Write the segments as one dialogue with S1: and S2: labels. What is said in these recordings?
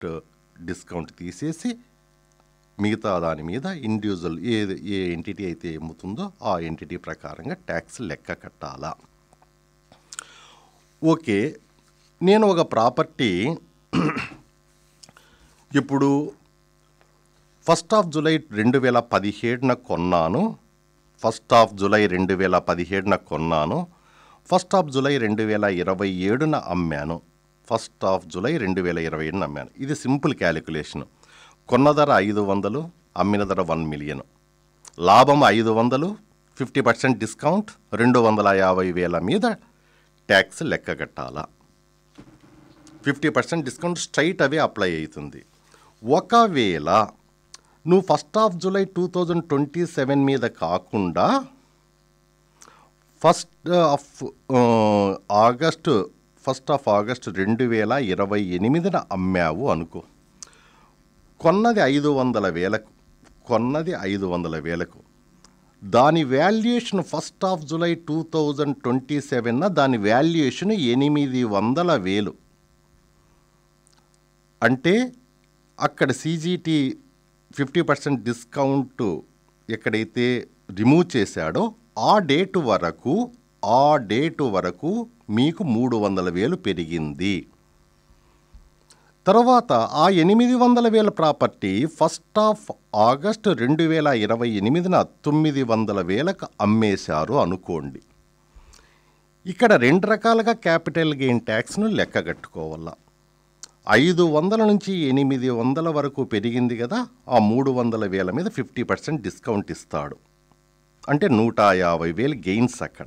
S1: Discount తీసేసి మిగతా దాని మీద ఇండివిజువల్ ఏ ఏ ఎంటిటీ అయితే అమ్ముతుందో ఆ ఎంటిటీ ప్రకారంగా ట్యాక్స్ లెక్క కట్టాలా ఓకే నేను ఒక ప్రాపర్టీ ఇప్పుడు ఫస్ట్ ఆఫ్ జూలై రెండు వేల పదిహేడున కొన్నాను ఫస్ట్ ఆఫ్ జూలై రెండు వేల పదిహేడున కొన్నాను ఫస్ట్ ఆఫ్ జూలై రెండు వేల ఇరవై ఏడున అమ్మాను ఫస్ట్ ఆఫ్ జూలై రెండు వేల ఇరవై ఏడున అమ్మాను ఇది సింపుల్ క్యాలిక్యులేషన్ కొన్న ధర ఐదు వందలు అమ్మిన ధర వన్ మిలియన్ లాభం ఐదు వందలు ఫిఫ్టీ పర్సెంట్ డిస్కౌంట్ రెండు వందల యాభై వేల మీద ట్యాక్స్ లెక్క కట్టాలా fifty percent discount straight away apply అవుతుంది ఒకవేళ నువ్వు first of July two thousand twenty seven మీద కాకుండా first of August first of August రెండు వేల ఇరవై ఎనిమిదిన అమ్మావు అనుకో కొన్నది ఐదు వందల వేలకు కొన్నది ఐదు వందల వేలకు దాని valuation first of July two thousand twenty సెవెన్న దాని వాల్యుయేషన్ ఎనిమిది వందల వేలు అంటే అక్కడ సీజీటీ ఫిఫ్టీ పర్సెంట్ డిస్కౌంట్ ఎక్కడైతే రిమూవ్ చేశాడో ఆ డేట్ వరకు ఆ డేట్ వరకు మీకు మూడు వందల వేలు పెరిగింది తర్వాత ఆ ఎనిమిది వందల వేల ప్రాపర్టీ ఫస్ట్ ఆఫ్ ఆగస్ట్ రెండు వేల ఇరవై ఎనిమిదిన తొమ్మిది వందల వేలకు అమ్మేశారు అనుకోండి ఇక్కడ రెండు రకాలుగా క్యాపిటల్ గెయిన్ ట్యాక్స్ను లెక్క కట్టుకోవాలా ఐదు వందల నుంచి ఎనిమిది వందల వరకు పెరిగింది కదా ఆ మూడు వందల వేల మీద ఫిఫ్టీ పర్సెంట్ డిస్కౌంట్ ఇస్తాడు అంటే నూట యాభై వేలు గెయిన్స్ అక్కడ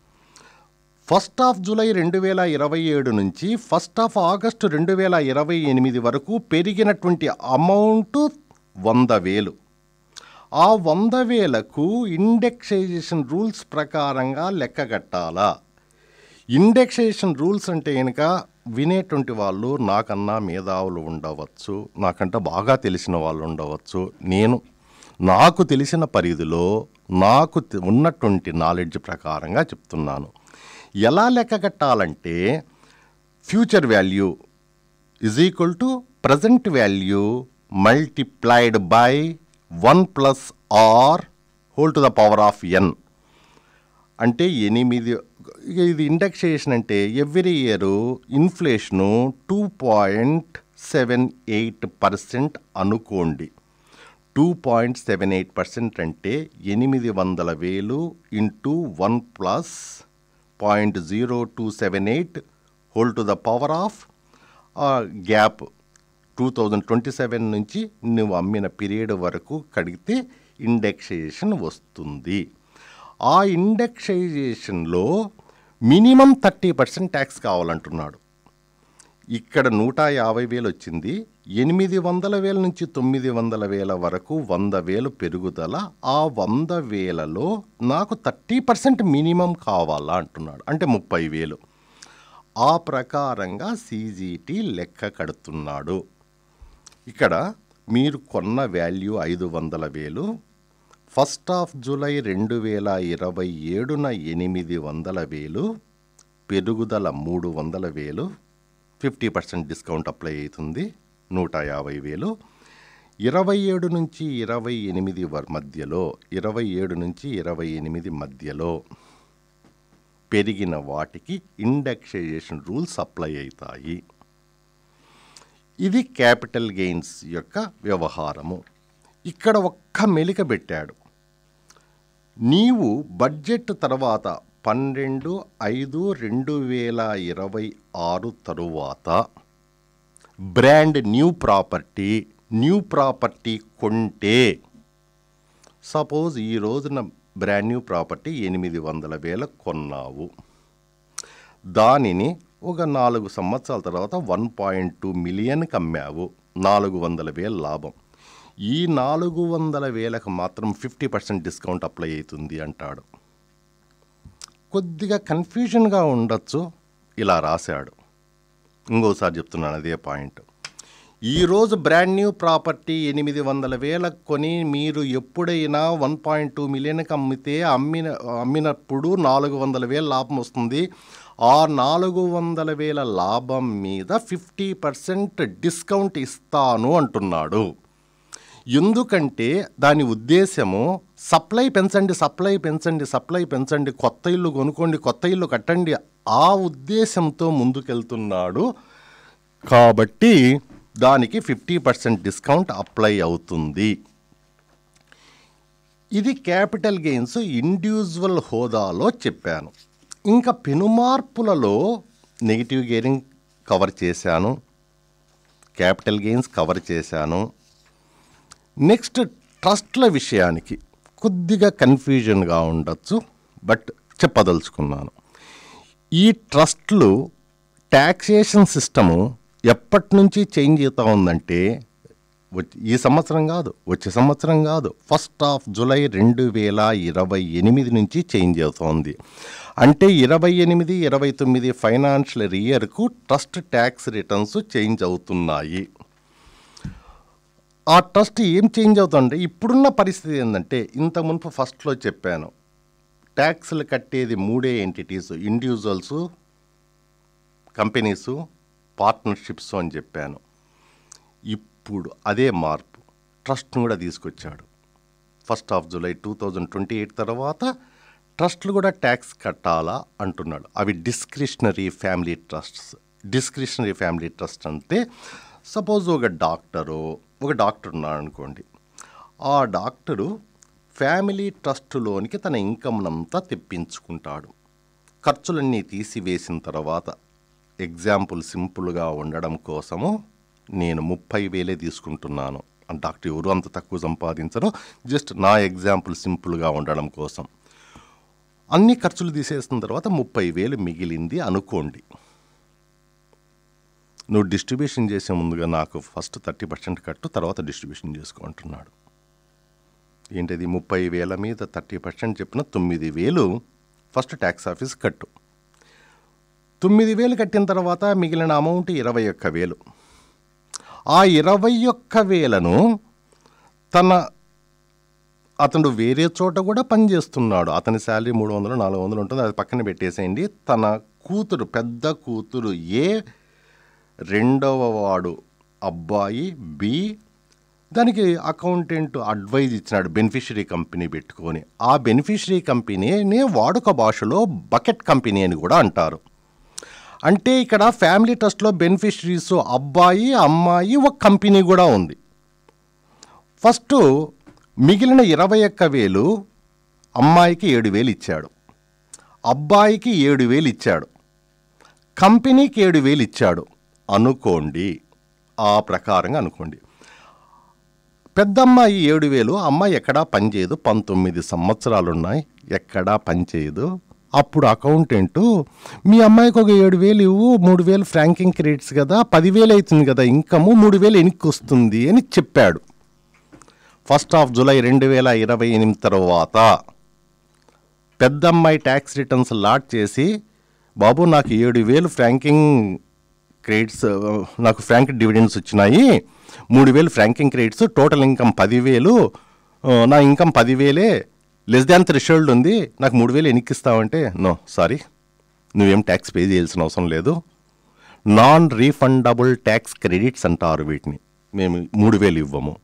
S1: ఫస్ట్ ఆఫ్ జూలై రెండు వేల ఇరవై ఏడు నుంచి ఫస్ట్ ఆఫ్ ఆగస్టు రెండు వేల ఇరవై ఎనిమిది వరకు పెరిగినటువంటి అమౌంట్ వంద వేలు ఆ వంద వేలకు ఇండెక్సైజేషన్ రూల్స్ ప్రకారంగా లెక్క కట్టాలా ఇండెక్సేషన్ రూల్స్ అంటే కనుక వినేటువంటి వాళ్ళు నాకన్నా మేధావులు ఉండవచ్చు నాకంటే బాగా తెలిసిన వాళ్ళు ఉండవచ్చు నేను నాకు తెలిసిన పరిధిలో నాకు తె- ఉన్నటువంటి నాలెడ్జ్ ప్రకారంగా చెప్తున్నాను ఎలా లెక్క కట్టాలంటే future value is equal to present value multiplied by one plus R whole to the power of N అంటే ఎనిమిది ఇక ఇది ఇండెక్సేషన్ అంటే every year inflation two point seven eight percent అనుకోండి two point seven eight percent అంటే ఎనిమిది వందల వేలు into one plus point zero two seven eight whole to the power of gap two thousand twenty seven నుంచి నువ్వు అమ్మిన period వరకు కడిగితే ఇండెక్సేషన్ వస్తుంది ఆ ఇండెక్సైజేషన్లో మినిమం థర్టీ పర్సెంట్ ట్యాక్స్ కావాలంటున్నాడు ఇక్కడ నూట యాభై వేలు వచ్చింది ఎనిమిది వందల వేల నుంచి తొమ్మిది వందల వేల వరకు వంద వేలు పెరుగుదల ఆ వంద వేలలో నాకు థర్టీ పర్సెంట్ మినిమం కావాలా అంటున్నాడు అంటే ముప్పై వేలు ఆ ప్రకారంగా సీజీటీ లెక్క కడుతున్నాడు ఇక్కడ మీరు కొన్న వాల్యూ ఐదు వందల వేలు ఫస్ట్ ఆఫ్ జూలై రెండు వేల ఇరవై ఏడున ఎనిమిది వందల వేలు పెరుగుదల మూడు వందల వేలు ఫిఫ్టీ పర్సెంట్ డిస్కౌంట్ అప్లై అవుతుంది నూట యాభై వేలు ఇరవై ఏడు నుంచి ఇరవై ఎనిమిది వర్ మధ్యలో ఇరవై ఏడు నుంచి ఇరవై ఎనిమిది మధ్యలో పెరిగిన వాటికి ఇండెక్సైజేషన్ రూల్స్ అప్లై అవుతాయి ఇది క్యాపిటల్ గెయిన్స్ యొక్క వ్యవహారము ఇక్కడ ఒక్క మెలిక పెట్టాడు నీవు బడ్జెట్ తర్వాత పన్నెండు ఐదు రెండు వేల ఇరవై ఆరు తరువాత brand new property new property కొంటే సపోజ్ ఈ రోజున బ్రాండ్ న్యూ ప్రాపర్టీ ఎనిమిది వందల వేల కొన్నావు దానిని ఒక నాలుగు సంవత్సరాల తర్వాత వన్ పాయింట్ టూ మిలియన్కి అమ్మావు నాలుగు వందల వేల లాభం ఈ నాలుగు వందల వేలకు మాత్రం ఫిఫ్టీ పర్సెంట్ డిస్కౌంట్ అప్లై అవుతుంది అంటాడు కొద్దిగా కన్ఫ్యూజన్గా ఉండొచ్చు ఇలా రాశాడు ఇంకోసారి చెప్తున్నాను అదే పాయింట్ ఈరోజు బ్రాండ్ న్యూ ప్రాపర్టీ ఎనిమిది వందల వేలకు కొని మీరు ఎప్పుడైనా వన్ పాయింట్ టూ మిలియన్కి అమ్మితే అమ్మిన అమ్మినప్పుడు నాలుగు వందల వేల లాభం వస్తుంది ఆ నాలుగు వందల వేల లాభం మీద ఫిఫ్టీ పర్సెంట్ డిస్కౌంట్ ఇస్తాను అంటున్నాడు ఎందుకంటే దాని ఉద్దేశము సప్లై పెంచండి సప్లై పెంచండి సప్లై పెంచండి కొత్త ఇల్లు కొనుక్కోండి కొత్త ఇల్లు కట్టండి ఆ ఉద్దేశంతో ముందుకెళ్తున్నాడు కాబట్టి దానికి ఫిఫ్టీ పర్సెంట్ డిస్కౌంట్ అప్లై అవుతుంది ఇది క్యాపిటల్ గెయిన్స్ ఇండివిజువల్ హోదాలో చెప్పాను ఇంకా పెనుమార్పులలో నెగిటివ్ గెయినింగ్ కవర్ చేశాను క్యాపిటల్ గెయిన్స్ కవర్ చేశాను నెక్స్ట్ ట్రస్ట్ల విషయానికి కొద్దిగా కన్ఫ్యూజన్గా ఉండొచ్చు బట్ చెప్పదలుచుకున్నాను ఈ ట్రస్ట్లు ట్యాక్సేషన్ సిస్టము ఎప్పటి నుంచి చేంజ్ అవుతా ఉందంటే వచ్చి- ఈ సంవత్సరం కాదు వచ్చే సంవత్సరం కాదు ఫస్ట్ ఆఫ్ జూలై రెండు వేల ఇరవై ఎనిమిది నుంచి చేంజ్ అవుతోంది అంటే ఇరవై ఎనిమిది ఇరవై తొమ్మిది ఫైనాన్షియల్ ఇయర్కు ట్రస్ట్ ట్యాక్స్ రిటర్న్స్ చేంజ్ అవుతున్నాయి ఆ ట్రస్ట్ ఏం చేంజ్ అవుతుందంటే ఇప్పుడున్న పరిస్థితి ఏంటంటే ఇంత మునుపు ఫస్ట్లో చెప్పాను ట్యాక్స్లు కట్టేది మూడే ఎంటిటీస్ ఇండివిజువల్స్ కంపెనీసు పార్ట్నర్షిప్స్ అని చెప్పాను ఇప్పుడు అదే మార్పు ట్రస్ట్ను కూడా తీసుకొచ్చాడు first of July two thousand twenty eight తర్వాత ట్రస్ట్లు కూడా ట్యాక్స్ కట్టాలా అంటున్నాడు అవి discretionary family trusts discretionary family trust అంటే సపోజ్ ఒక డాక్టరు ఒక డాక్టర్ ఉన్నాడు అనుకోండి ఆ డాక్టరు ఫ్యామిలీ ట్రస్టులోనికి తన ఇన్కమ్నంతా తెప్పించుకుంటాడు ఖర్చులన్నీ తీసివేసిన తర్వాత ఎగ్జాంపుల్ సింపుల్గా ఉండడం కోసము నేను ముప్పై వేలే తీసుకుంటున్నాను ఆ డాక్టర్ ఎవరు అంత తక్కువ సంపాదించరు జస్ట్ నా ఎగ్జాంపుల్ సింపుల్గా ఉండడం కోసం అన్ని ఖర్చులు తీసేసిన తర్వాత ముప్పై వేలు మిగిలింది అనుకోండి నువ్వు డిస్ట్రిబ్యూషన్ చేసే ముందుగా నాకు ఫస్ట్ థర్టీ పర్సెంట్ కట్టు తర్వాత డిస్ట్రిబ్యూషన్ చేసుకో అంటున్నాడు ఏంటది ముప్పై వేల మీద థర్టీ పర్సెంట్ చెప్పిన తొమ్మిది వేలు ఫస్ట్ ట్యాక్స్ ఆఫీస్ కట్టు తొమ్మిది వేలు కట్టిన తర్వాత మిగిలిన అమౌంట్ ఇరవై ఒక్క వేలు ఆ ఇరవై ఒక్క వేలను తన అతడు వేరే చోట కూడా పనిచేస్తున్నాడు అతని శాలరీ మూడు వందలు నాలుగు వందలు ఉంటుంది అది పక్కన పెట్టేసేయండి తన కూతురు పెద్ద కూతురు ఏ రెండవ వాడు అబ్బాయి బి దానికి అకౌంటెంట్ అడ్వైజ్ ఇచ్చినాడు బెనిఫిషరీ కంపెనీ పెట్టుకొని ఆ బెనిఫిషరీ కంపెనీని వాడుక భాషలో బకెట్ కంపెనీ అని కూడా అంటారు అంటే ఇక్కడ ఫ్యామిలీ ట్రస్ట్లో బెనిఫిషరీస్ అబ్బాయి అమ్మాయి ఒక కంపెనీ కూడా ఉంది ఫస్ట్ మిగిలిన ఇరవై ఒక్క వేలు అమ్మాయికి ఏడు వేలు ఇచ్చాడు అబ్బాయికి ఏడు వేలు ఇచ్చాడు కంపెనీకి ఏడు వేలు ఇచ్చాడు అనుకోండి ఆ ప్రకారంగా అనుకోండి పెద్దమ్మాయి ఏడు వేలు అమ్మాయి ఎక్కడా పనిచేయదు పంతొమ్మిది సంవత్సరాలు ఉన్నాయి ఎక్కడా పనిచేయదు అప్పుడు అకౌంటెంట్ మీ అమ్మాయికి ఒక ఏడు వేలు ఇవ్వు మూడు వేలు ఫ్రాంకింగ్ క్రెడిట్స్ కదా పదివేలు అవుతుంది కదా ఇన్కము మూడు వేలు ఎనికి వస్తుంది అని చెప్పాడు ఫస్ట్ ఆఫ్ జూలై రెండు వేల ఇరవై ఎనిమిది తర్వాత పెద్దమ్మాయి ట్యాక్స్ రిటర్న్స్ లాట్ చేసి బాబు నాకు ఏడు వేలు ఫ్రాంకింగ్ క్రెడిట్స్ ఆ, నాకు ఫ్రాంక్ డివిడెండ్స్ వచ్చినాయి మూడు వేలు ఫ్రాంకింగ్ క్రెడిట్స్ టోటల్ ఇన్కమ్ పదివేలు ఆ, నా ఇన్కమ్ పదివేలే లెస్ దాన్ థ్రెషోల్డ్ ఉంది నాకు మూడు వేలు ఎన్నికిస్తావంటే నో సారీ నువ్వేం ట్యాక్స్ పే చేయాల్సిన అవసరం లేదు నాన్ రీఫండబుల్ ట్యాక్స్ క్రెడిట్స్ అంటారు వీటిని మేము మూడు వేలు ఇవ్వము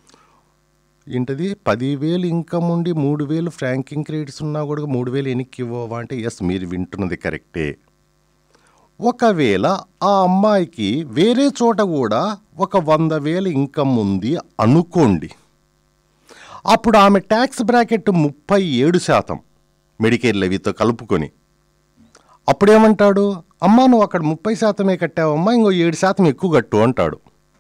S1: ఏంటది పదివేలు ఇన్కమ్ ఉండి మూడు వేలు ఫ్రాంకింగ్ క్రెడిట్స్ ఉన్నా కూడా మూడు వేలు ఎన్నికి ఇవ్వవా అంటే ఎస్ మీరు వింటున్నది కరెక్టే ఒకవేళ ఆ అమ్మాయికి వేరే చోట కూడా ఒక వంద వేల ఇన్కమ్ ఉంది అనుకోండి అప్పుడు ఆమె ట్యాక్స్ బ్రాకెట్ ముప్పై ఏడు శాతం మెడికేర్ లెవీతో కలుపుకొని అప్పుడేమంటాడు అమ్మా నువ్వు అక్కడ ముప్పై శాతమే కట్టావమ్మా ఇంకో ఏడు శాతం ఎక్కువ కట్టు అంటాడు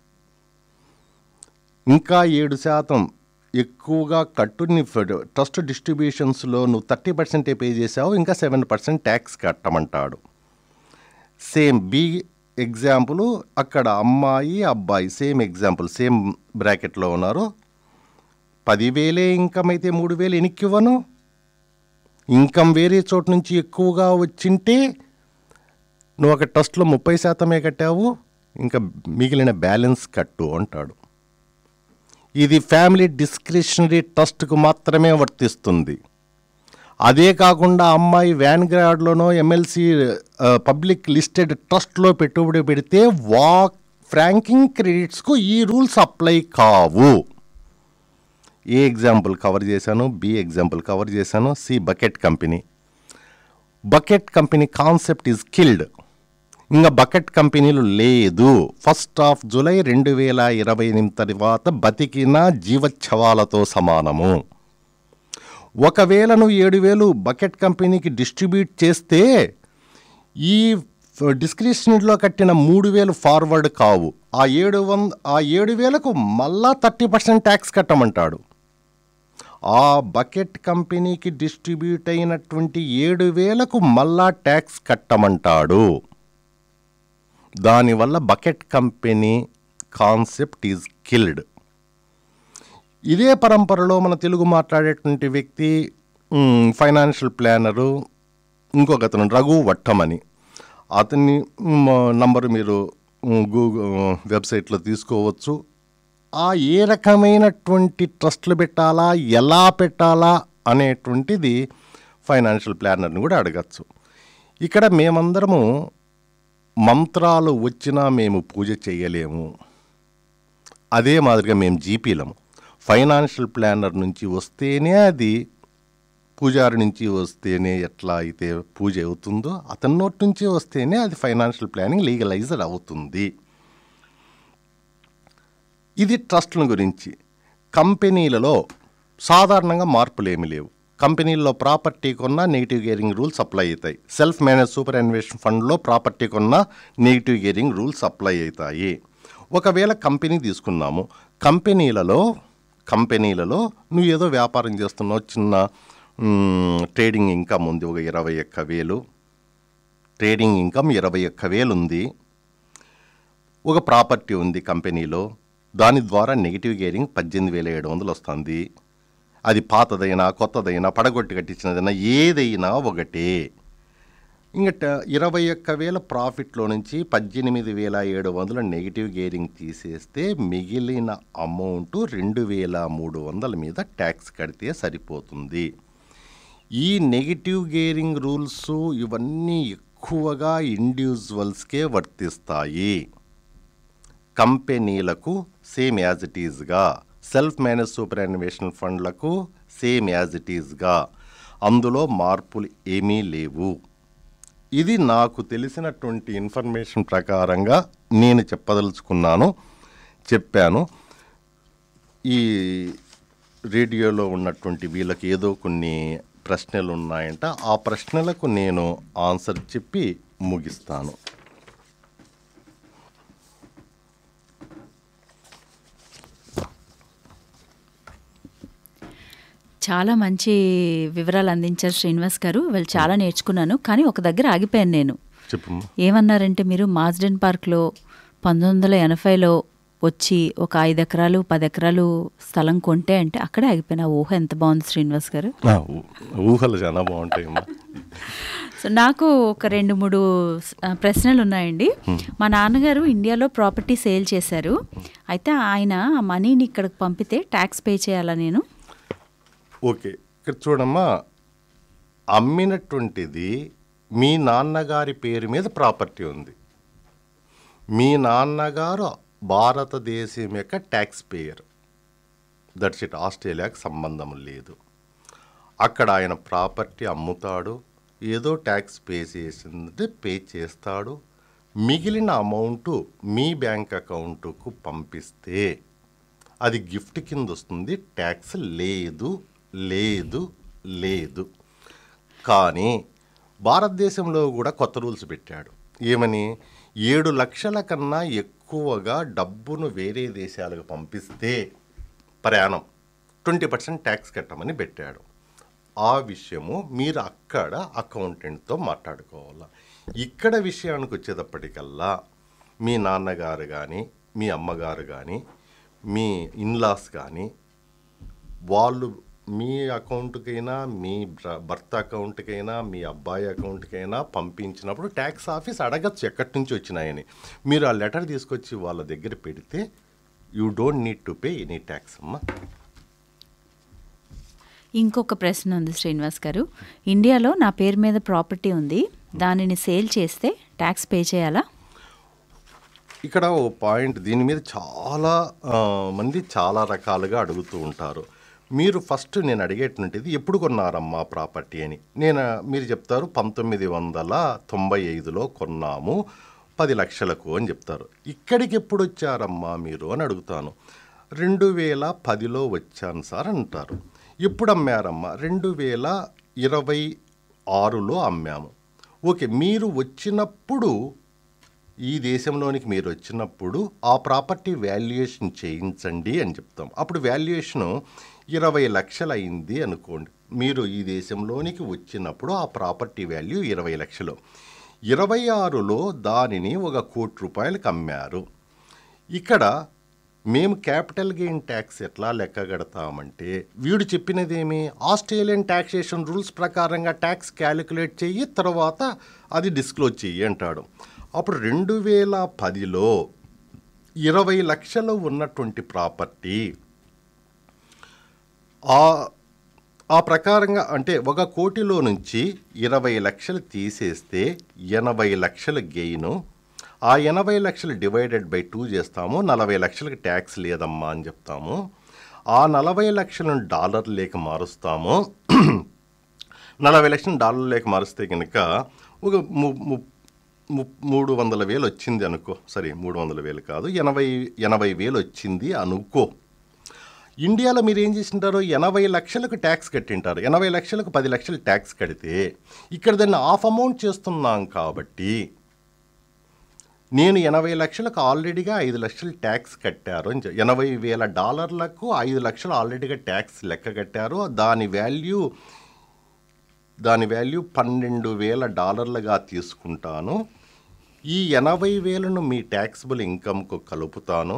S1: ఇంకా ఏడు శాతం ఎక్కువగా కట్టుని ట్రస్ట్ డిస్ట్రిబ్యూషన్స్లో నువ్వు థర్టీ పర్సెంటే పే చేసావు ఇంకా సెవెన్ పర్సెంట్ ట్యాక్స్ కట్టమంటాడు సేమ్ బి ఎగ్జాంపుల్ అక్కడ అమ్మాయి అబ్బాయి సేమ్ ఎగ్జాంపుల్ సేమ్ బ్రాకెట్లో ఉన్నారు పదివేలే ఇన్కమ్ అయితే మూడు వేలు ఎనిక్కి ఇవ్వను ఇన్కమ్ వేరే చోటు నుంచి ఎక్కువగా వచ్చింటే నువ్వు ఒక ట్రస్ట్లో ముప్పై శాతమే కట్టావు ఇంకా మిగిలిన బ్యాలెన్స్ కట్టు అంటాడు ఇది ఫ్యామిలీ డిస్క్రిషనరీ ట్రస్ట్కు మాత్రమే వర్తిస్తుంది అదే కాకుండా అమ్మాయి వ్యాన్గ్రాడ్లోనో ఎమ్మెల్సీ పబ్లిక్ లిస్టెడ్ ట్రస్ట్లో పెట్టుబడి పెడితే వా ఫ్రాంకింగ్ క్రెడిట్స్కు ఈ రూల్స్ అప్లై కావు ఏ ఎగ్జాంపుల్ కవర్ చేశాను బి ఎగ్జాంపుల్ కవర్ చేశాను C bucket company bucket company concept is killed ఇంకా బకెట్ కంపెనీలు లేదు ఫస్ట్ ఆఫ్ జూలై రెండు వేల ఇరవై ఎనిమిది తర్వాత బతికిన జీవచ్ఛవాలతో సమానము ఒకవేళ నువ్వు ఏడు వేలు బకెట్ కంపెనీకి డిస్ట్రిబ్యూట్ చేస్తే ఈ డిస్క్రిప్షన్లో కట్టిన మూడు వేలు ఫార్వర్డ్ కావు ఆ ఏడు వంద ఆ ఏడు వేలకు మళ్ళా థర్టీ పర్సెంట్ ట్యాక్స్ కట్టమంటాడు ఆ బకెట్ కంపెనీకి డిస్ట్రిబ్యూట్ అయినటువంటి ఏడు వేలకు మళ్ళా ట్యాక్స్ కట్టమంటాడు దానివల్ల bucket company concept is killed ఇదే పరంపరలో మన తెలుగు మాట్లాడేటువంటి వ్యక్తి మ్, ఫైనాన్షియల్ ప్లానరు ఇంకొక అతను రఘు వట్టమని అతన్ని మ్, నంబరు మీరు మ్, గూగుల్ వెబ్సైట్లో తీసుకోవచ్చు ఆ ఏ రకమైనటువంటి ట్రస్ట్లు పెట్టాలా ఎలా పెట్టాలా అనేటువంటిది ఫైనాన్షియల్ ప్లానర్ని కూడా అడగచ్చు ఇక్కడ మేమందరము మంత్రాలు వచ్చినా మేము పూజ చేయలేము అదే మాదిరిగా మేము జీపీలము ఫైనాన్షియల్ ప్లానర్ నుంచి వస్తేనే అది పూజారి నుంచి వస్తేనే ఎట్లా అయితే పూజ అవుతుందో అతని నోటి నుంచి వస్తేనే అది ఫైనాన్షియల్ ప్లానింగ్ లీగలైజ్డ్ అవుతుంది ఇది ట్రస్ట్ల గురించి కంపెనీలలో సాధారణంగా మార్పులు ఏమీ లేవు కంపెనీల్లో ప్రాపర్టీ కొన్నా నెగిటివ్ గేరింగ్ రూల్స్ అప్లై అవుతాయి సెల్ఫ్ మేనేజ్ సూపర్ అన్వేషన్ ఫండ్లో ప్రాపర్టీ కొన్నా నెగిటివ్ గేరింగ్ రూల్స్ అప్లై అవుతాయి ఒకవేళ కంపెనీ తీసుకున్నాము కంపెనీలలో కంపెనీలలో నువ్వు ఏదో వ్యాపారం చేస్తున్నావు చిన్న మ్, ట్రేడింగ్ ఇన్కమ్ ఉంది ఒక ఇరవై ఒక్క వేలు ట్రేడింగ్ ఇన్కమ్ ఇరవై ఒక్క వేలు ఉంది ఒక ప్రాపర్టీ ఉంది కంపెనీలో దాని ద్వారా నెగిటివ్ గేరింగ్ పద్దెనిమిది వేల ఏడు వందలు వస్తుంది అది పాతదైనా కొత్తదైనా పడగొట్టి కట్టించినదైనా ఏదైనా ఒకటే ఇంకట ఇరవై ఒక్క వేల ప్రాఫిట్లో నుంచి పద్దెనిమిది వేల ఏడు వందల నెగిటివ్ గేరింగ్ తీసేస్తే మిగిలిన అమౌంట్ రెండు వేల మూడు వందల మీద ట్యాక్స్ కడితే సరిపోతుంది ఈ నెగిటివ్ గేరింగ్ రూల్స్ ఇవన్నీ ఎక్కువగా ఇండివిజువల్స్కే వర్తిస్తాయి కంపెనీలకు సేమ్ యాజ్ ఇట్ ఈజ్గా సెల్ఫ్ మేనేజ్ సూపర్ అన్వేషన్ ఫండ్లకు సేమ్ యాజ్ ఇట్ ఈజ్గా అందులో మార్పులు ఏమీ లేవు ఇది నాకు తెలిసినటువంటి ఇన్ఫర్మేషన్ ప్రకారంగా నేను చెప్పదలుచుకున్నాను చెప్పాను ఈ రేడియోలో ఉన్నటువంటి వీళ్ళకి ఏదో కొన్ని ప్రశ్నలు ఉన్నాయంట ఆ ప్రశ్నలకు నేను ఆన్సర్ చెప్పి ముగిస్తాను
S2: చాలా మంచి వివరాలు అందించారు శ్రీనివాస్ గారు వాళ్ళు చాలా నేర్చుకున్నాను కానీ ఒక దగ్గర ఆగిపోయాను నేను
S1: చెప్పమ్మా
S2: ఏమన్నారంటే మీరు మాజ్డెన్ పార్క్లో పంతొమ్మిది వందల ఎనభైలో వచ్చి ఒక ఐదు ఎకరాలు పది ఎకరాలు స్థలం కొంటే అంటే అక్కడే ఆగిపోయిన ఊహ ఎంత బాగుంది శ్రీనివాస్ గారు
S1: ఆ, ఊ- ఊహలు చాలా బాగుంటాయమ్మా
S2: సో నాకు ఒక రెండు మూడు స్- ఆ, ప్రశ్నలు ఉన్నాయండి మా నాన్నగారు ఇండియాలో ప్రాపర్టీ సేల్ చేశారు అయితే ఆయన ఆ మనీని ఇక్కడికి పంపితే ట్యాక్స్ పే చేయాలా నేను
S1: ఓకే ఇక్కడ చూడమ్మా అమ్మినటువంటిది మీ నాన్నగారి పేరు మీద ప్రాపర్టీ ఉంది మీ నాన్నగారు భారతదేశం యొక్క ట్యాక్స్ పేయర్ దట్స్ ఇట్ ఆస్ట్రేలియాకి సంబంధం లేదు అక్కడ ఆయన ప్రాపర్టీ అమ్ముతాడు ఏదో ట్యాక్స్ పే చేసింది పే చేస్తాడు మిగిలిన అమౌంట్ మీ బ్యాంక్ అకౌంట్కు పంపిస్తే అది గిఫ్ట్ కింద వస్తుంది ట్యాక్స్ లేదు లేదు లేదు కానీ భారతదేశంలో కూడా కొత్త రూల్స్ పెట్టాడు ఏమని ఏడు లక్షల కన్నా ఎక్కువగా డబ్బును వేరే దేశాలకు పంపిస్తే ప్రయాణం ట్వంటీ పర్సెంట్ ట్యాక్స్ కట్టమని పెట్టాడు ఆ విషయము మీరు అక్కడ అకౌంటెంట్తో మాట్లాడుకోవాలి ఇక్కడ విషయానికి వచ్చేటప్పటికల్లా మీ నాన్నగారు కానీ మీ అమ్మగారు కానీ మీ ఇన్లాస్ కానీ వాళ్ళు మీ అకౌంట్కైనా మీ బ్ర- భర్త అకౌంట్కైనా మీ అబ్బాయి అకౌంట్కైనా పంపించినప్పుడు ట్యాక్స్ ఆఫీస్ అడగచ్చు ఎక్కడి నుంచి వచ్చినాయని మీరు ఆ లెటర్ తీసుకొచ్చి వాళ్ళ దగ్గర పెడితే you don't need to pay any tax అమ్మా
S2: ఇంకొక ప్రశ్న ఉంది శ్రీనివాస్ గారు ఇండియాలో నా పేరు మీద ప్రాపర్టీ ఉంది దానిని సేల్ చేస్తే ట్యాక్స్ పే చేయాలా
S1: ఇక్కడ ఓ పాయింట్ దీని మీద చాలా ఆ, మంది చాలా రకాలుగా అడుగుతూ ఉంటారు మీరు ఫస్ట్ నేను అడిగేటువంటిది ఎప్పుడు కొన్నారమ్మా ప్రాపర్టీ అని నేను మీరు చెప్తారు పంతొమ్మిది వందల తొంభై ఐదులో కొన్నాము పది లక్షలకు అని చెప్తారు ఇక్కడికి ఎప్పుడు వచ్చారమ్మా మీరు అని అడుగుతాను రెండు వేల పదిలో వచ్చాను సార్ అంటారు ఎప్పుడు అమ్మారమ్మా రెండు వేల ఇరవై ఆరులో అమ్మాము ఓకే మీరు వచ్చినప్పుడు ఈ దేశంలోనికి మీరు వచ్చినప్పుడు ఆ ప్రాపర్టీ వాల్యుయేషన్ చేయించండి అని చెప్తాం అప్పుడు వాల్యుయేషను ఇరవై లక్షలు అయింది అనుకోండి మీరు ఈ దేశంలోనికి వచ్చినప్పుడు ఆ ప్రాపర్టీ వాల్యూ ఇరవై లక్షలు ఇరవై ఆరులో దానిని ఒక కోటి రూపాయలకు అమ్మారు ఇక్కడ మేము క్యాపిటల్ గెయిన్ ట్యాక్స్ ఎట్లా లెక్క కడతామంటే వీడు చెప్పినదేమి ఆస్ట్రేలియన్ ట్యాక్సేషన్ రూల్స్ ప్రకారంగా ట్యాక్స్ క్యాలిక్యులేట్ చెయ్యి తర్వాత అది డిస్క్లోజ్ చెయ్యి అంటాడు అప్పుడు రెండు వేల పదిలో ఇరవై లక్షలు ఉన్నటువంటి ప్రాపర్టీ ఆ ఆ ప్రకారంగా అంటే ఒక కోటిలో నుంచి ఇరవై లక్షలు తీసేస్తే ఎనభై లక్షల గెయిన్ ఆ ఎనభై లక్షలు డివైడెడ్ బై టూ చేస్తాము నలభై లక్షలకి ట్యాక్స్ లేదమ్మా అని చెప్తాము ఆ నలభై లక్షలను డాలర్ లేక మారుస్తాము నలభై లక్షలు డాలర్ లేక మారుస్తే కనుక ఒక ము- ము- ము- మూడు వందల వేలు వచ్చింది అనుకో సరే మూడు వందల వేలు కాదు ఎనభై ఎనభై వేలు వచ్చింది అనుకో ఇండియాలో మీరు ఏం చేసింటారు ఎనభై లక్షలకు ట్యాక్స్ కట్టింటారు ఎనభై లక్షలకు పది లక్షలు ట్యాక్స్ కడితే ఇక్కడ దాన్ని హాఫ్ అమౌంట్ చేస్తున్నాం కాబట్టి నేను ఎనభై లక్షలకు ఆల్రెడీగా ఐదు లక్షలు ట్యాక్స్ కట్టారు అని చెప్- ఎనభై వేల డాలర్లకు ఐదు లక్షలు ఆల్రెడీగా ట్యాక్స్ లెక్క కట్టారు దాని వాల్యూ దాని వాల్యూ పన్నెండు వేల డాలర్లుగా తీసుకుంటాను ఈ ఎనభై వేలను మీ ట్యాక్సిబుల్ ఇన్కమ్కు కలుపుతాను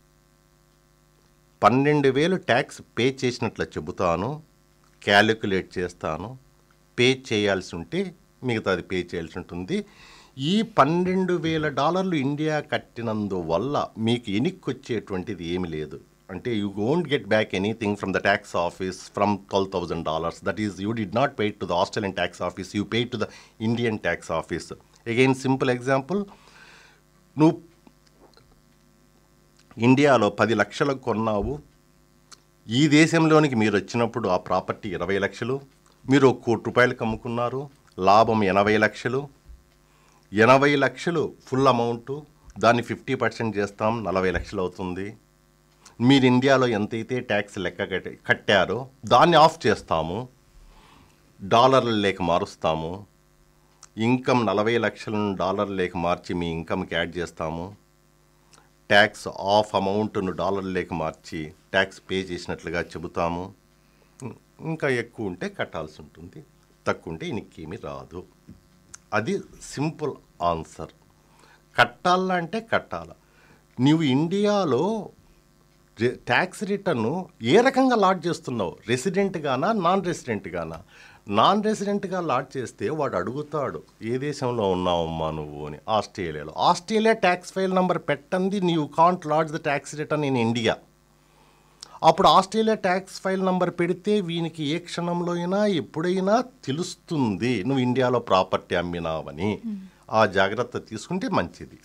S1: పన్నెండు వేలు ట్యాక్స్ పే చేసినట్లు చెబుతాను క్యాలిక్యులేట్ చేస్తాను పే చేయాల్సి ఉంటే మిగతాది పే చేయాల్సి ఉంటుంది ఈ పన్నెండు వేల డాలర్లు ఇండియా కట్టినందువల్ల మీకు ఎనిక్కి వచ్చేటువంటిది ఏమి లేదు అంటే you won't get back anything from the tax office from twelve thousand dollars that is you did not pay to the Australian tax office you pay to the Indian tax office again simple example నువ్వు ఇండియాలో పది లక్షలకు కొన్నావు ఈ దేశంలోనికి మీరు వచ్చినప్పుడు ఆ property ఇరవై లక్షలు మీరు ఒక కోటి రూపాయలకు అమ్ముకున్నారు లాభం ఎనభై లక్షలు ఎనభై లక్షలు ఫుల్ అమౌంట్ దాన్ని ఫిఫ్టీ పర్సెంట్ చేస్తాం నలభై లక్షలు అవుతుంది మీరు ఇండియాలో ఎంతైతే ట్యాక్స్ లెక్క కట్టి కట్టారో దాన్ని ఆఫ్ చేస్తాము డాలర్ల లేక మారుస్తాము ఇన్కమ్ నలభై లక్షలను డాలర్ లేక మార్చి మీ ఇన్కమ్కి యాడ్ చేస్తాము ట్యాక్స్ ఆఫ్ అమౌంట్ను డాలర్ లేక మార్చి ట్యాక్స్ పే చేసినట్లుగా చెబుతాము ఇం- ఇంకా ఎక్కువ ఉంటే కట్టాల్సి ఉంటుంది తక్కువ ఉంటే ఇంకేమీ రాదు అది సింపుల్ ఆన్సర్ కట్టాలంటే కట్టాల నీవు ఇండియాలో రె- ట్యాక్స్ రిటర్న్ ఏ రకంగా లాట్ చేస్తున్నావు రెసిడెంట్ గానా నాన్ రెసిడెంట్ గానా నాన్ రెసిడెంట్గా లాట్ చేస్తే వాడు అడుగుతాడు ఏ దేశంలో ఉన్నావమ్మా నువ్వు అని ఆస్ట్రేలియాలో ఆస్ట్రేలియా ట్యాక్స్ ఫైల్ నెంబర్ పెట్టంది నీవు can't lodge the tax return in India అప్పుడు ఆస్ట్రేలియా ట్యాక్స్ ఫైల్ నంబర్ పెడితే వీనికి ఏ క్షణంలో అయినా ఎప్పుడైనా తెలుస్తుంది నువ్వు ఇండియాలో ప్రాపర్టీ అమ్మినావని ఆ జాగ్రత్త తీసుకుంటే మంచిది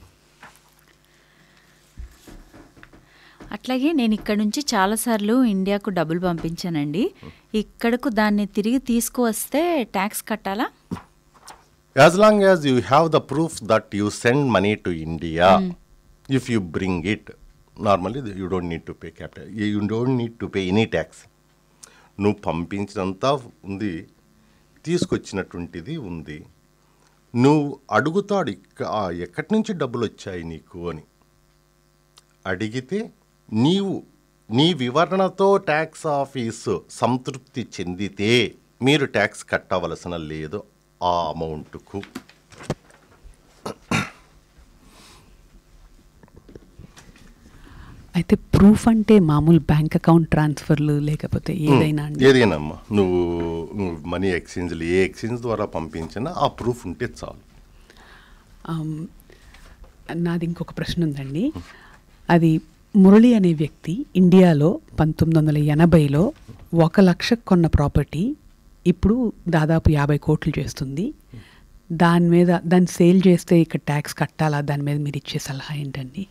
S2: అట్లాగే నేను ఇక్కడ నుంచి చాలాసార్లు ఇండియాకు డబ్బులు పంపించానండి ఇక్కడకు దాన్ని తిరిగి తీసుకువస్తే ట్యాక్స్ కట్టాలా
S1: as long as you have the proof that you send money to India if you bring it normally you don't need to pay capital you don't need to pay any tax నువ్వు పంపించినంత ఉంది తీసుకొచ్చినటువంటిది ఉంది నువ్వు అడుగుతాడు ఇక్క ఆ, ఎక్కడి నుంచి డబ్బులు వచ్చాయి నీకు అని అడిగితే నీవు నీ వివరణతో ట్యాక్స్ ఆఫీసు సంతృప్తి చెందితే మీరు ట్యాక్స్ కట్టవలసిన లేదు ఆ అమౌంట్కు
S3: అయితే ప్రూఫ్ అంటే మామూలు బ్యాంక్ అకౌంట్ ట్రాన్స్ఫర్లు లేకపోతే ఏదైనా అండి
S1: ఏదైనమ్మా నువ్వు నువ్వు మనీ ఎక్స్చేంజ్లు ఏ ఎక్స్చేంజ్ ద్వారా పంపించినా ఆ ప్రూఫ్ ఉంటే చాలు
S3: ఆమ్, నాది ఇంకొక ప్రశ్న ఉందండి అది మురళి అనే వ్యక్తి ఇండియాలో పంతొమ్మిది వందల ఎనభైలో ఒక లక్ష కొన్న ప్రాపర్టీ ఇప్పుడు దాదాపు యాభై కోట్లు చేస్తుంది దాని మీద దాన్ని సేల్ చేస్తే ఇక్కడ ట్యాక్స్ కట్టాలా దాని మీద మీరు ఇచ్చే సలహా ఏంటండి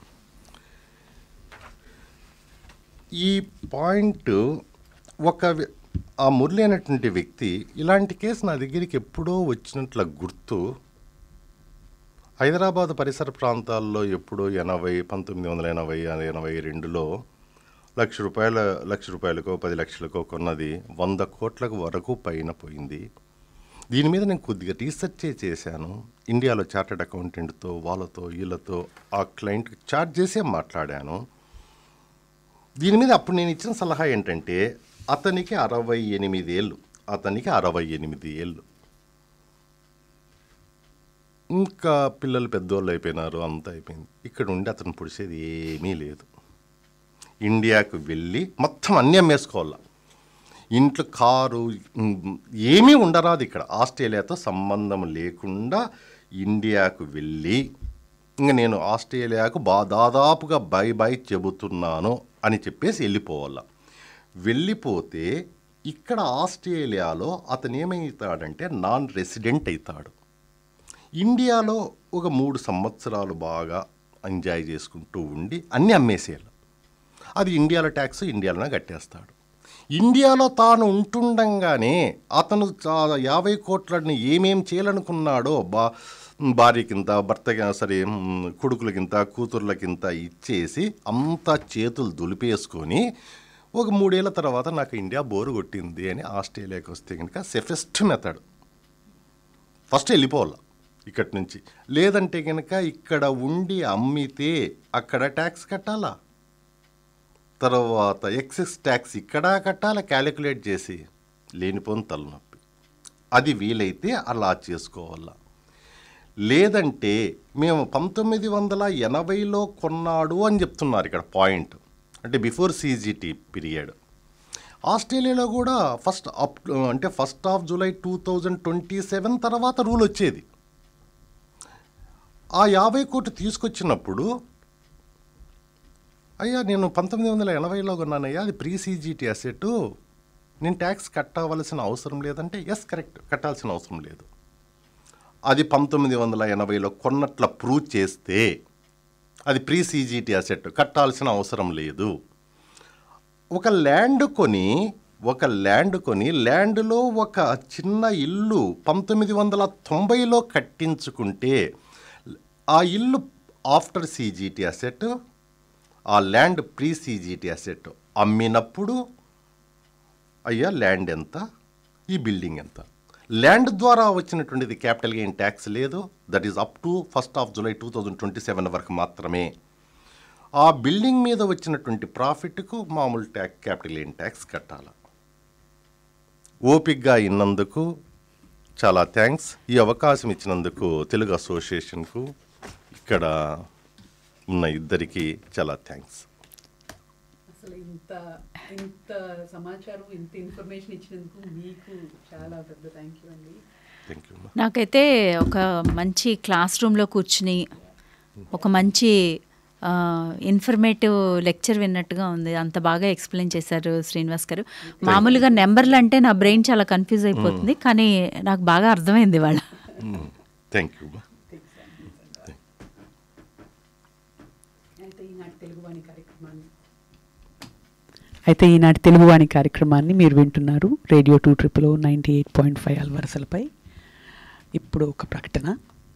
S1: ఈ పాయింట్ ఒక వ్య- ఆ మురళి అనేటువంటి వ్యక్తి ఇలాంటి కేసు నా దగ్గరికి ఎప్పుడో వచ్చినట్ల గుర్తు హైదరాబాద్ పరిసర ప్రాంతాల్లో ఎప్పుడో ఎనభై పంతొమ్మిది వందల ఎనభై ఎనభై రెండులో లక్ష రూపాయల లక్ష రూపాయలకో పది లక్షలకో కొన్నది వంద కోట్లకు వరకు పైన పోయింది దీని మీద నేను కొద్దిగా రీసెర్చ్ చేశాను ఇండియాలో చార్టెడ్ అకౌంటెంట్తో వాళ్ళతో వీళ్ళతో ఆ క్లయింట్ చార్జ్ చేసే మాట్లాడాను దీని మీద అప్పుడు నేను ఇచ్చిన సలహా ఏంటంటే అతనికి అరవై ఎనిమిది ఏళ్ళు అతనికి అరవై ఎనిమిది ఏళ్ళు ఇంకా పిల్లలు పెద్దోళ్ళు అయిపోయినారు అంతా అయిపోయింది ఇక్కడ ఉండి అతను పుడిసేది ఏమీ లేదు ఇండియాకు వెళ్ళి మొత్తం అన్నీ అమ్మేసుకోవాలా ఇంట్లో కారు ఉమ్, ఏమీ ఉండరాదు ఇక్కడ ఆస్ట్రేలియాతో సంబంధం లేకుండా ఇండియాకు వెళ్ళి ఇంకా నేను ఆస్ట్రేలియాకు బా దాదాపుగా బై బై చెబుతున్నాను అని చెప్పేసి వెళ్ళిపోవాల వెళ్ళిపోతే ఇక్కడ ఆస్ట్రేలియాలో అతను ఏమవుతాడంటే నాన్ రెసిడెంట్ అవుతాడు ఇండియాలో ఒక మూడు సంవత్సరాలు బాగా ఎంజాయ్ చేసుకుంటూ ఉండి అన్నీ అమ్మేసేయాలి అది ఇండియాలో ట్యాక్స్ ఇండియాలోనే కట్టేస్తాడు ఇండియాలో తాను ఉంటుండగానే అతను చా- యాభై కోట్లని ఏమేం చేయాలనుకున్నాడో బా భార్యకింత భర్తకి సరే మ్, కొడుకులకింత కూతుర్లకింత ఇచ్చేసి అంతా చేతులు దులిపేసుకొని ఒక మూడేళ్ల తర్వాత నాకు ఇండియా బోరు కొట్టింది అని ఆస్ట్రేలియాకి వస్తే కనుక సెఫెస్ట్ మెథడ్ ఫస్ట్ వెళ్ళిపోవాలి ఇక్కడి నుంచి లేదంటే కనుక ఇక్కడ ఉండి అమ్మితే అక్కడ ట్యాక్స్ కట్టాలా తర్వాత ఎక్సెస్ ట్యాక్స్ ఇక్కడ కట్టాలా క్యాలిక్యులేట్ చేసి లేనిపోని తలనొప్పి అది వీలైతే అలా చేసుకోవాలా లేదంటే మేము పంతొమ్మిది వందల ఎనభైలో కొన్నాడు అని చెప్తున్నారు ఇక్కడ పాయింట్ అంటే బిఫోర్ సీజీటీ పీరియడ్ ఆస్ట్రేలియాలో కూడా ఫస్ట్ అప్ అంటే first of July two thousand twenty seven తర్వాత రూల్ వచ్చేది ఆ యాభై కోట్లు తీసుకొచ్చినప్పుడు అయ్యా నేను పంతొమ్మిది వందల ఎనభైలో కొన్నానయ్యా అది ప్రీ సీజీటీ అసెట్ నేను ట్యాక్స్ కట్టవలసిన అవసరం లేదంటే ఎస్ కరెక్ట్ కట్టాల్సిన అవసరం లేదు అది పంతొమ్మిది వందల ఎనభైలో కొన్నట్ల ప్రూవ్ చేస్తే అది ప్రీ సీజీటీ అసెట్ కట్టాల్సిన అవసరం లేదు ఒక ల్యాండ్ కొని ఒక ల్యాండ్ కొని ల్యాండ్లో ఒక చిన్న ఇల్లు పంతొమ్మిది వందల తొంభైలో కట్టించుకుంటే ఆ ఇల్లు ఆఫ్టర్ సీజీటీ అసెట్ ఆ ల్యాండ్ ప్రీ సీజీటీ అసెట్ అమ్మినప్పుడు అయ్యా ల్యాండ్ ఎంత ఈ బిల్డింగ్ ఎంత ల్యాండ్ ద్వారా వచ్చినటువంటిది క్యాపిటల్ గెయిన్ ట్యాక్స్ లేదు that is up to first of July two thousand twenty seven వరకు మాత్రమే ఆ బిల్డింగ్ మీద వచ్చినటువంటి ప్రాఫిట్కు మామూలు ట్యాక్ క్యాపిటల్ గెయిన్ ట్యాక్స్ కట్టాలి ఓపిక్గా ఇన్నందుకు చాలా థ్యాంక్స్ ఈ అవకాశం ఇచ్చినందుకు తెలుగు అసోసియేషన్కు ఇక్కడ ఉన్న ఇద్దరికి చాలా థ్యాంక్స్
S3: అసలు ఇంత ఇంత సమాచారం ఇంత ఇన్ఫర్మేషన్ ఇచ్చినందుకు మీకు చాలా పెద్ద థ్యాంక్ యూ అండి
S1: థ్యాంక్ యూ
S2: నాకైతే ఒక మంచి క్లాస్ రూమ్లో కూర్చుని ఒక మంచి ఇన్ఫర్మేటివ్ లెక్చర్ విన్నట్టుగా ఉంది అంత బాగా ఎక్స్ప్లెయిన్ చేశారు శ్రీనివాస్ గారు మామూలుగా నెంబర్లు అంటే నా బ్రెయిన్ చాలా కన్ఫ్యూజ్ అయిపోతుంది కానీ నాకు బాగా అర్థమైంది వాళ్ళ
S1: థ్యాంక్ యూ
S3: అయితే ఈనాటి తెలుగువాణి కార్యక్రమాన్ని అయితే ఈనాటి తెలుగువాణి కార్యక్రమాన్ని మీరు వింటున్నారు radio two triple ninety eight point five అల్వరసలపై ఇప్పుడు ఒక ప్రకటన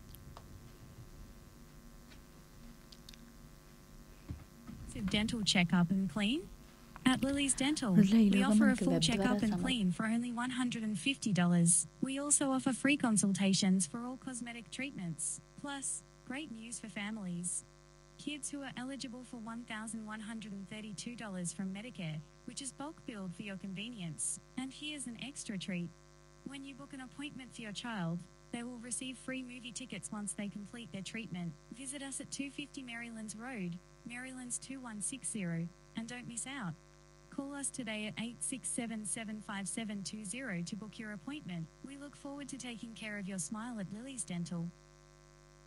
S4: Comprehensive dental checkup and clean? At Lily's Dental,
S2: Lily,
S4: we
S2: logo
S4: offer a
S2: మనకి
S4: full
S2: web
S4: checkup
S2: ద్వారా
S4: and
S2: సమ-
S4: clean for only $150. We also offer free consultations for all cosmetic treatments. Plus, great news for families. Kids who are eligible for $1,132 from Medicare, which is bulk billed for your convenience. And here's an extra treat. When you book an appointment for your child, they will receive free movie tickets once they complete their treatment. Visit us at 250 Marylands Road, Marylands 2160, and don't miss out. Call us today at 867 75720 to book your appointment. We look forward to taking care of your smile at Lily's Dental.